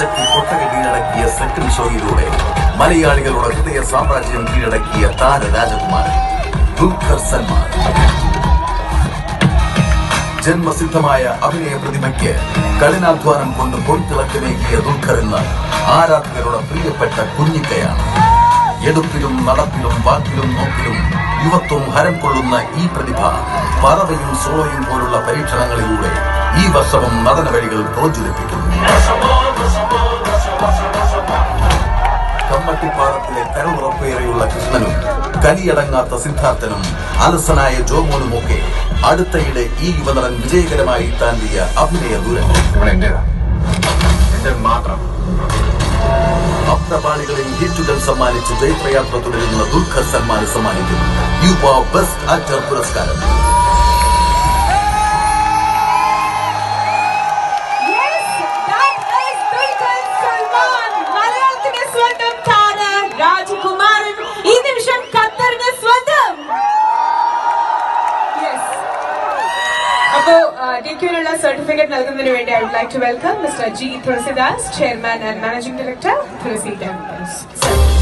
ആയിരത്തി കൊട്ടക കീഴടക്കിയ സെക്കൻഡ് ഷോയിലൂടെ മലയാളികളുടെ ഹൃദയ സാമ്രാജ്യം കീഴടക്കിയ താര രാജകുമാരൻ ദുൽഖർ സൽമാൻ ജന്മസിദ്ധമായ അഭിനയ പ്രതിമയ്ക്ക് കഠിനാധ്വാനം കൊണ്ട് പൊൻതിളക്കമേകിയ ദുൽഖർ എന്ന ആരാധകരുടെ പ്രിയപ്പെട്ട കുഞ്ഞിക്കയാണ് എടുപ്പിലും നടപ്പിലും വാക്കിലും നോക്കിലും യുവത്വം ഹരം കൊള്ളുന്ന ഈ പ്രതിഭ പറവയും സോളയും പോലുള്ള പരീക്ഷണങ്ങളിലൂടെ ഈ വർഷവും നടനവഴികൾ പ്രോജ്വലിപ്പിക്കുന്നു കമ്മട്ടിപ്പാടത്തിലെ കരളുറപ്പേറെയുള്ള കൃഷ്ണനും കലിയടങ്ങാത്ത സിദ്ധാർത്ഥനും അലസനായ ജോമോനുമൊക്കെ അടുത്തയിടെ ഈ യുവനടൻ വിജയകരമായി താണ്ടിയ അഭിനയ ദുരന്തം ഇവിടെ എന്റേതാ എന്റെ മാത്രം അപ്രപാളികളിൽ ഹിറ്റുകൾ സമ്മാനിച്ച് ജൈത്രയാത്ര തുടരുന്ന ദുൽഖർ സൽമാന് സമ്മാനിക്കുന്നു യുവ ബെസ്റ്റ് ആക്ടർ പുരസ്കാരം Yes, that is Dulquer Salman. മലയാളത്തിന്റെ സ്വന്തം താര രാജകുമാരൻ ഈ നിമിഷം ഖത്തറിന് സ്വന്തം യെസ് അപ്പോ ഡി ക്യൂനുള്ള സർട്ടിഫിക്കറ്റ് നൽകുന്നതിന് വേണ്ടി I would like to welcome mister G Tulasidas chairman and managing director Tulasi developers